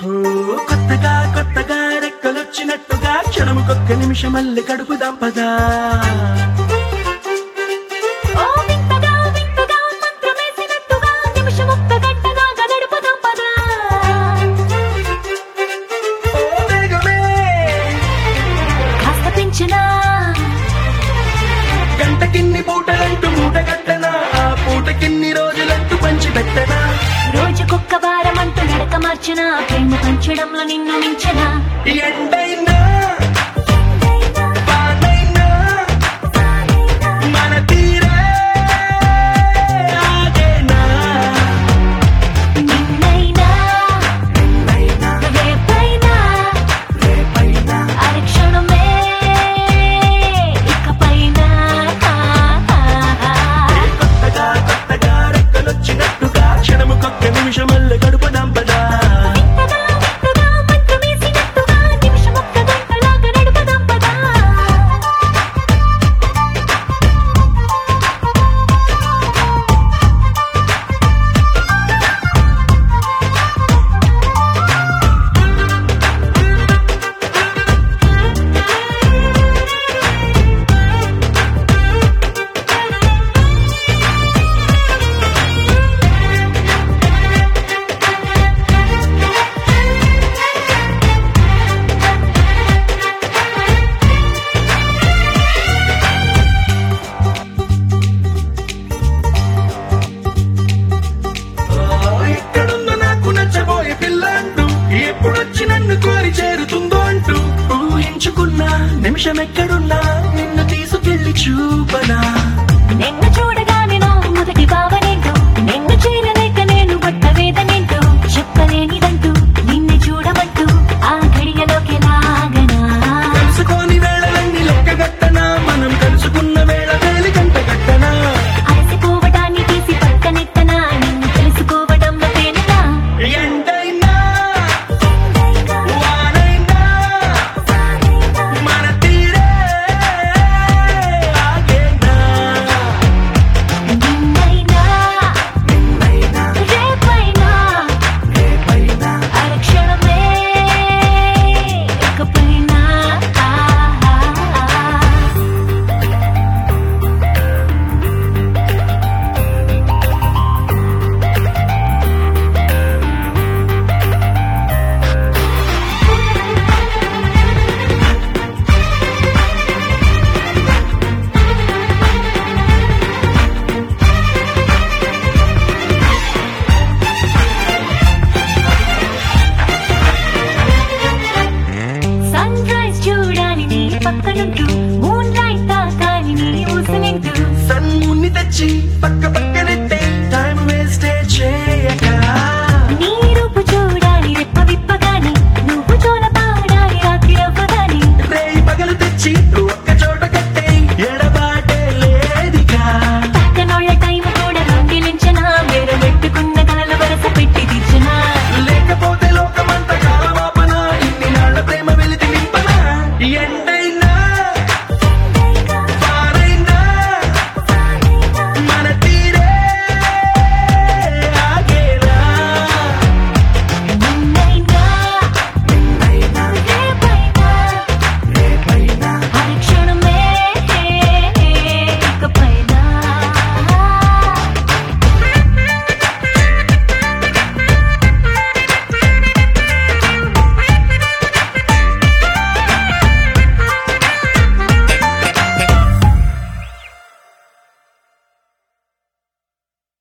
ఓ, కొత్తగా కొత్తగా రెక్కలొచ్చినట్టుగా క్షణముకొక్క నిమిషమల్లి కడుపు దంపదా ఓ వింతగా వింతగా మంత్రమేసినట్టుగా నిమిషమొక్క గంటగా గడుపుదాం పదా ఓ వేగమే కాస్త పెంచినా గంటకిన్ని పూటలంటూ మూట కట్టనా ఆ పూటకిన్ని రోజులంటూ పంచి పెట్టనా రోజుకొక్క వారం అంటూ నడక మార్చిన ప్రేమ పంచడంలో నిన్ను మించిన ఎండైనా వానైనా మన తీరే ఆగేనా నిన్నైనా నిన్నైనా రేపైనా రేపైనా అరక్షణమే ఇకపైన కొత్తగా కొత్తగా రెక్కలొచ్చినట్టుగా క్షణముకొక్క నిమిషమల్లె గడుపు దంపదా వింతగా వింతగా మంత్రమేసినట్టుగా నిమిషమొక్క గంటలాగా నడుపుదాం పదా ఓ, ఎక్కడుందో నాకు నచ్చబోయే పిల్ల అంటూ ఎప్పుడొచ్చి నన్ను కోరి చేరుతుందో అంటూ ఊహించుకున్నా నిమిషం ఎక్కడున్నా నిన్ను తీసుకెళ్లి చూపనా